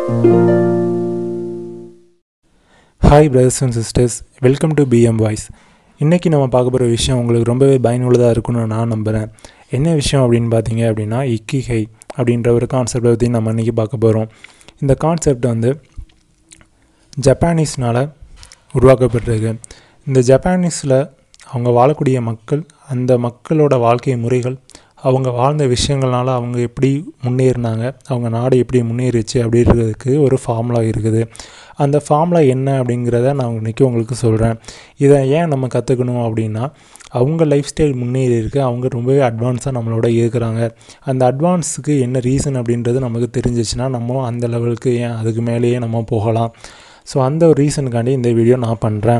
hi brothers and sisters welcome to PM voice இன்றைக்கி நம்ம பார்க்க போகிற விஷயம் உங்களுக்கு ரொம்பவே பயனுள்ளதாக இருக்கும்னு நான் நம்புகிறேன் என்ன விஷயம் அப்படின்னு பார்த்தீங்க அப்படின்னா இக்கிஹை அப்படின்ற ஒரு கான்செப்டை பற்றி நம்ம இன்றைக்கி பார்க்க போகிறோம் இந்த கான்செப்ட் வந்து ஜப்பானீஸ்னால் உருவாக்கப்பட்டிருக்கு இந்த ஜப்பானீஸில் அவங்க வாழக்கூடிய மக்கள் அந்த மக்களோட வாழ்க்கை முறைகள் அவங்க வாழ்ந்த விஷயங்கள்னால அவங்க எப்படி முன்னேறினாங்க அவங்க நாடு எப்படி முன்னேறிச்சு அப்படின்றதுக்கு ஒரு ஃபார்முலா இருக்குது அந்த ஃபார்முலா என்ன அப்படிங்கிறத நான் இன்றைக்கி உங்களுக்கு சொல்கிறேன் இதை ஏன் நம்ம கற்றுக்கணும் அப்படின்னா அவங்க லைஃப் ஸ்டைல் முன்னேறி இருக்கு அவங்க ரொம்பவே அட்வான்ஸாக நம்மளோட இருக்கிறாங்க அந்த அட்வான்ஸுக்கு என்ன ரீசன் அப்படின்றது நமக்கு தெரிஞ்சிச்சுன்னா நம்ம அந்த லெவலுக்கு ஏன் அதுக்கு மேலேயே நம்ம போகலாம் ஸோ அந்த ஒரு ரீசனுக்காண்டி இந்த வீடியோ நான் பண்ணுறேன்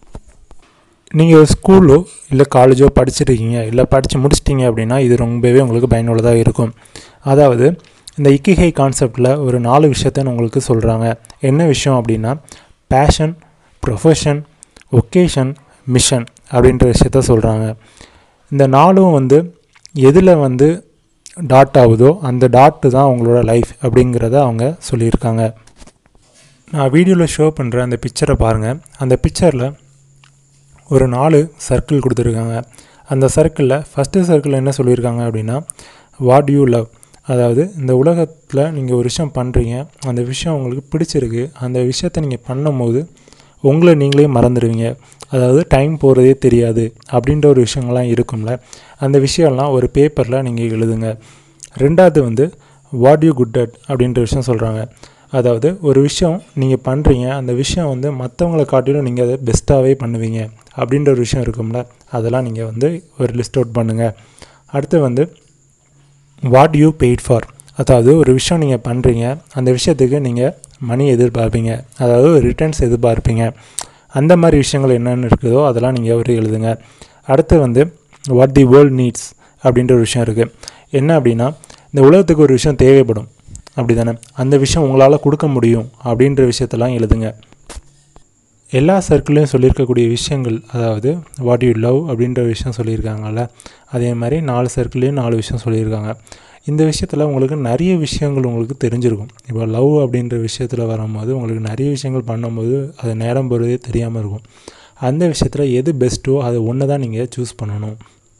நீங்கள் ஸ்கூலோ இல்லை காலேஜோ படிச்சிருக்கீங்க இல்லை படித்து முடிச்சிட்டிங்க அப்படின்னா இது ரொம்பவே உங்களுக்கு பயனுள்ளதாக இருக்கும் அதாவது இந்த இக்கிகை கான்செப்டில் ஒரு நாலு விஷயத்த உங்களுக்கு சொல்கிறாங்க என்ன விஷயம் அப்படின்னா பேஷன் ப்ரொஃபஷன் ஒகேஷன் மிஷன் அப்படின்ற விஷயத்த சொல்கிறாங்க இந்த நாலும் வந்து எதில் வந்து டாட் ஆகுதோ அந்த டாட்டு தான் அவங்களோட லைஃப் அப்படிங்கிறத அவங்க சொல்லியிருக்காங்க நான் வீடியோவில் ஷோ பண்ணுற அந்த பிக்சரை பாருங்கள் அந்த பிக்சரில் ஒரு நாலு சர்க்கிள் கொடுத்துருக்காங்க அந்த சர்க்கிளில் ஃபஸ்ட்டு சர்க்கிளில் என்ன சொல்லியிருக்காங்க அப்படின்னா வாட் யூ லவ் அதாவது இந்த உலகத்தில் நீங்கள் ஒரு விஷயம் பண்ணுறீங்க அந்த விஷயம் உங்களுக்கு பிடிச்சிருக்கு அந்த விஷயத்தை நீங்கள் பண்ணும்போது உங்களை நீங்களே மறந்துடுவீங்க அதாவது டைம் போகிறதே தெரியாது அப்படின்ற ஒரு விஷயங்கள்லாம் இருக்கும்ல அந்த விஷயம்லாம் ஒரு பேப்பரில் நீங்கள் எழுதுங்க ரெண்டாவது வந்து வாட் யூ குட் அட் அப்படின்ற விஷயம் சொல்கிறாங்க அதாவது ஒரு விஷயம் நீங்கள் பண்ணுறீங்க அந்த விஷயம் வந்து மற்றவங்களை காட்டிலும் நீங்கள் அதை பெஸ்ட்டாகவே பண்ணுவீங்க அப்படின்ற ஒரு விஷயம் இருக்கும்ல அதெல்லாம் நீங்கள் வந்து ஒரு லிஸ்ட் அவுட் பண்ணுங்கள் அடுத்து வந்து வாட் யூ பெய்ட் ஃபார் அதாவது ஒரு விஷயம் நீங்கள் பண்ணுறீங்க அந்த விஷயத்துக்கு நீங்கள் மணி எதிர்பார்ப்பீங்க அதாவது ரிட்டர்ன்ஸ் எதிர்பார்ப்பீங்க அந்த மாதிரி விஷயங்கள் என்னென்னு இருக்குதோ அதெல்லாம் நீங்கள் ஒரு எழுதுங்க அடுத்து வந்து வாட் தி வேர்ல்ட் நீட்ஸ் அப்படின்ற ஒரு விஷயம் இருக்குது என்ன அப்படின்னா இந்த உலகத்துக்கு ஒரு விஷயம் தேவைப்படும் அப்படி தானே அந்த விஷயம் உங்களால் கொடுக்க முடியும் அப்படின்ற விஷயத்தெல்லாம் எழுதுங்க எல்லா சர்க்கிளையும் சொல்லியிருக்கக்கூடிய விஷயங்கள் அதாவது வாட் யூ லவ் அப்படின்ற விஷயம் சொல்லியிருக்காங்கல்ல அதே மாதிரி நாலு சர்க்கிள்லேயும் நாலு விஷயம் சொல்லியிருக்காங்க இந்த விஷயத்தில் உங்களுக்கு நிறைய விஷயங்கள் உங்களுக்கு தெரிஞ்சிருக்கும் இப்போ லவ் அப்படின்ற விஷயத்தில் வரும்போது உங்களுக்கு நிறைய விஷயங்கள் பண்ணும்போது அது நேரம் போகிறதே தெரியாமல் இருக்கும் அந்த விஷயத்தில் எது பெஸ்ட்டோ அதை ஒன்று தான் நீங்கள் சூஸ் பண்ணணும்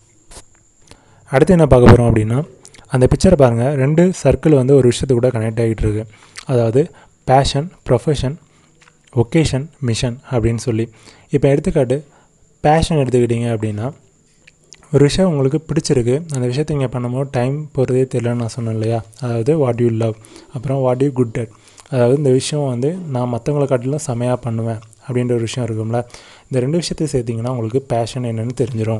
அடுத்து என்ன பார்க்க போகிறோம் அப்படின்னா அந்த பிக்சரை பாருங்கள் ரெண்டு சர்க்கிள் வந்து ஒரு விஷயத்து கூட கனெக்ட் ஆகிட்டு இருக்கு அதாவது பேஷன் ப்ரொஃபஷன் ஒகேஷன் மிஷன் அப்படின்னு சொல்லி இப்போ எடுத்துக்காட்டு பேஷன் எடுத்துக்கிட்டிங்க அப்படின்னா ஒரு விஷயம் உங்களுக்கு பிடிச்சிருக்கு அந்த விஷயத்தை நீங்கள் பண்ணும்போது டைம் போகிறதே தெரியலன்னு நான் சொன்னேன் இல்லையா அதாவது வாட் யூ லவ் அப்புறம் வாட் யூ குட் அட் அதாவது இந்த விஷயம் வந்து நான் மற்றவங்களை காட்டிலும் செமையாக பண்ணுவேன் அப்படின்ற ஒரு விஷயம் இருக்கும்ல இந்த ரெண்டு விஷயத்தை சேர்த்திங்கன்னா உங்களுக்கு பேஷன் என்னென்னு தெரிஞ்சிடும்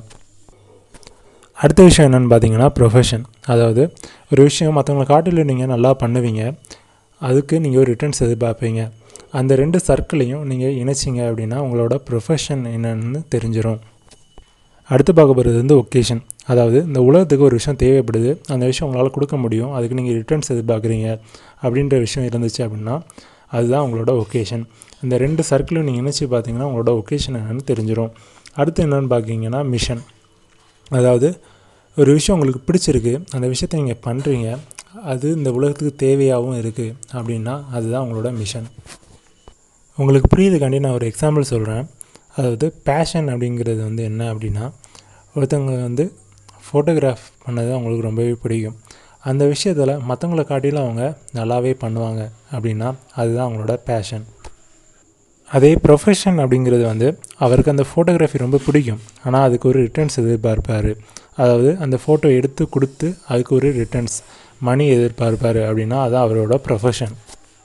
அடுத்த விஷயம் என்னென்னு பார்த்தீங்கன்னா ப்ரொஃபஷன் அதாவது ஒரு விஷயம் மற்றவங்களை காட்டிலும் நீங்கள் நல்லா பண்ணுவீங்க அதுக்கு நீங்கள் ஒரு ரிட்டர்ன்ஸ் எதிர்பார்ப்பீங்க அந்த ரெண்டு சர்க்கிளையும் நீங்கள் இணைச்சிங்க அப்படின்னா உங்களோட ப்ரொஃபஷன் என்னென்னு தெரிஞ்சிடும் அடுத்து பார்க்க போகிறது வந்து ஒகேஷன் அதாவது இந்த உலகத்துக்கு ஒரு விஷயம் தேவைப்படுது அந்த விஷயம் உங்களால் கொடுக்க முடியும் அதுக்கு நீங்கள் ரிட்டர்ன்ஸ் எதிர்பார்க்குறீங்க அப்படின்ற விஷயம் இருந்துச்சு அப்படின்னா அதுதான் உங்களோட ஒகேஷன் இந்த ரெண்டு சர்க்கிளும் நீங்கள் இணைச்சி பார்த்தீங்கன்னா உங்களோட ஒகேஷன் என்னென்னு தெரிஞ்சிடும் அடுத்து என்னென்னு பார்க்கிங்கன்னா மிஷன் அதாவது ஒரு விஷயம் உங்களுக்கு பிடிச்சிருக்கு அந்த விஷயத்தை நீங்கள் பண்ணுறீங்க அது இந்த உலகத்துக்கு தேவையாகவும் இருக்குது அப்படின்னா அதுதான் உங்களோட மிஷன் உங்களுக்கு புரியுதுக்காண்டி நான் ஒரு எக்ஸாம்பிள் சொல்கிறேன் அதாவது பேஷன் அப்படிங்கிறது வந்து என்ன அப்படின்னா ஒருத்தவங்க வந்து ஃபோட்டோகிராஃப் பண்ணது அவங்களுக்கு ரொம்பவே பிடிக்கும் அந்த விஷயத்தில் மற்றவங்களை காட்டிலும் அவங்க நல்லாவே பண்ணுவாங்க அப்படின்னா அதுதான் அவங்களோட பேஷன் அதே ப்ரொஃபஷன் அப்படிங்கிறது வந்து அவருக்கு அந்த ஃபோட்டோகிராஃபி ரொம்ப பிடிக்கும் ஆனால் அதுக்கு ஒரு ரிட்டர்ன்ஸ் எதிர்பார்ப்பார் அதாவது அந்த ஃபோட்டோ எடுத்து கொடுத்து அதுக்கு ஒரு ரிட்டர்ன்ஸ் மணி எதிர்பார்ப்பார் அப்படின்னா அதுதான் அவரோட ப்ரொஃபஷன்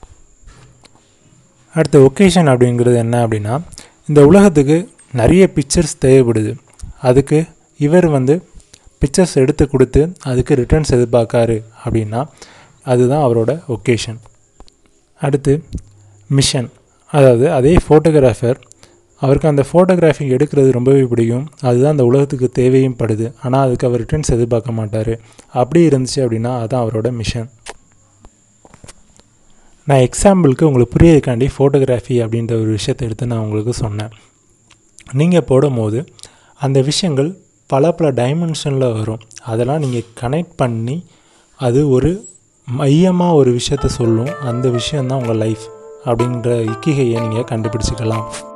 அடுத்த ஒகேஷன் அப்படிங்கிறது என்ன அப்படின்னா இந்த உலகத்துக்கு நிறைய பிக்சர்ஸ் தேவைப்படுது அதுக்கு இவர் வந்து பிக்சர்ஸ் எடுத்து கொடுத்து அதுக்கு ரிட்டர்ன்ஸ் எதிர்பார்க்காரு அப்படின்னா அதுதான் அவரோட ஒகேஷன் அடுத்து மிஷன் அதாவது அதே ஃபோட்டோகிராஃபர் அவருக்கு அந்த ஃபோட்டோகிராஃபி எடுக்கிறது ரொம்பவே பிடிக்கும் அதுதான் அந்த உலகத்துக்கு தேவையும் படுது ஆனால் அதுக்கு அவர் ரிட்டர்ன்ஸ் எதிர்பார்க்க மாட்டார் அப்படி இருந்துச்சு அப்படின்னா அதுதான் அவரோட மிஷன் நான் எக்ஸாம்பிளுக்கு உங்களுக்கு புரியதுக்காண்டி ஃபோட்டோகிராஃபி அப்படின்ற ஒரு விஷயத்தை எடுத்து நான் உங்களுக்கு சொன்னேன் நீங்கள் போடும்போது அந்த விஷயங்கள் பல பல டைமென்ஷனில் வரும் அதெல்லாம் நீங்கள் கனெக்ட் பண்ணி அது ஒரு மையமாக ஒரு விஷயத்த சொல்லும் அந்த விஷயந்தான் உங்கள் லைஃப் அப்படின்ற இக்கிகையை நீங்கள் கண்டுபிடிச்சிக்கலாம்